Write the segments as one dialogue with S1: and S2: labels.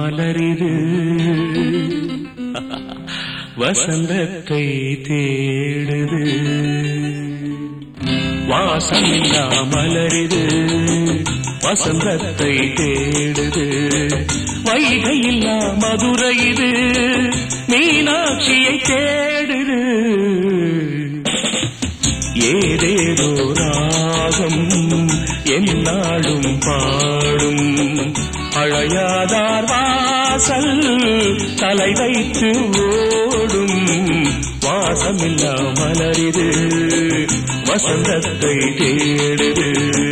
S1: மலரிது வசந்தத்தை தேடுது வாசமில்லா மலரிது வசந்தத்தை தேடுது வைகையில்லா மதுரை இது மீனாட்சியை தேடுது ஏதேதோ ராகம் என்னாலும் பாடும் அழையாதார் வாசல் தலை வைத்து ஓடும் வாசமில்லா மலரிது வசந்தத்தை தேடுது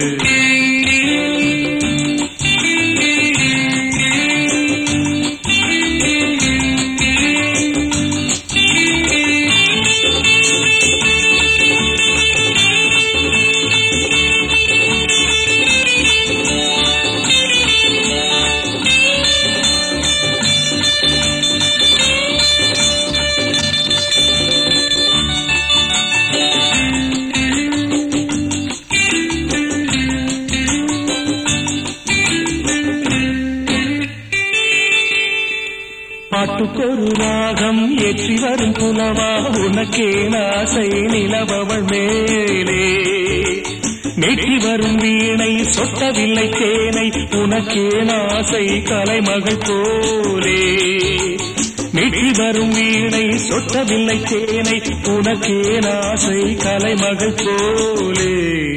S1: பாட்டுக்கொரு ராகம் ஏற்றி வரும் புலவா உனக்கே நாசை நிலவவள் மேலே மேற்றி வரும் வீணை சொட்டவில்லை தேனை உனக்கே நாசை கலைமகள் போலே மீட்டி வரும் வீணை சொட்டவில்லை தேனை உனக்கே நாசை கலைமகள் போலே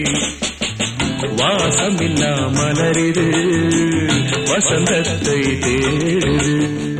S1: வாசமில்லா மலரிது வசந்தத்தை தேடுது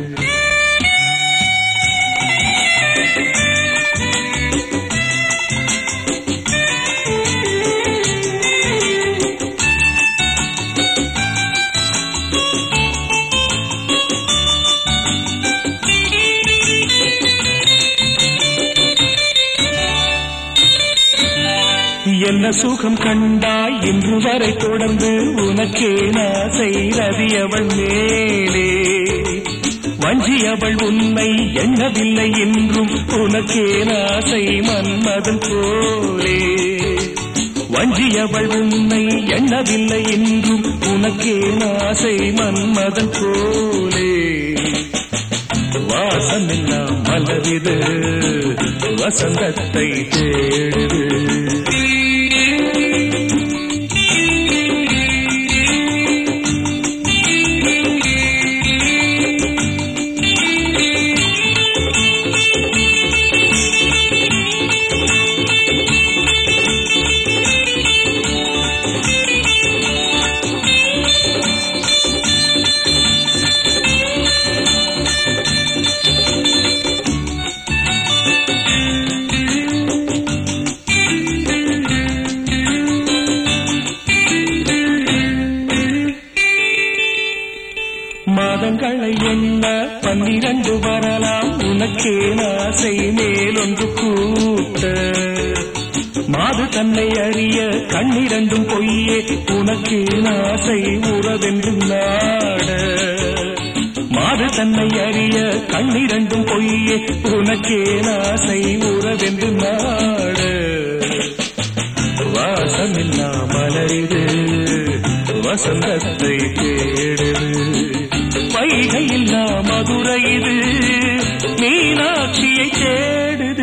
S1: என்ன சுகம் கண்டாய் இன்று வரை தொடர்ந்து உனக்கே நான் செய்தது அவள் மேலே வஞ்சி அவள் உன்னை எண்ணவில்லை என்றும் உனக்கே நாசை மன்மதன் போலே வஞ்சி அவள் உன்னை எண்ணவில்லை என்றும் உனக்கே நாசை மன்மதன் போலே வாசமெல்லாம் மலரிது வசந்தத்தை தேடுது மாதங்களை எண்ண பன்னிரண்டு வரலாம் உனக்கே நாசை மேலொன்று கூட்ட மாது தன்னை அறிய கண்ணிரண்டும் பொய்யே உனக்கே நாசை உறவென்று நாட மாது தன்னை அறிய கண்ணிரண்டும் பொய்யே உனக்கே நாசை உறவென்று நாட வாசமில்லா மலரிது வசந்தத்தை தேடுது வைகையில்லா மதுரை இது மீனாட்சியை தேடுது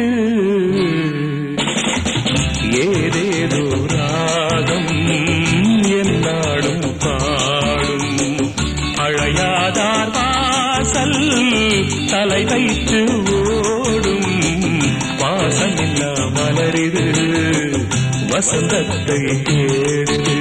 S1: ஏதேதோ ராகம் என்னாடும் பாடும் அழையாதார் வாசல் தலை வைத்து ஓடும் வாசமில்லா மலரிது வசந்தத்தை தேடுது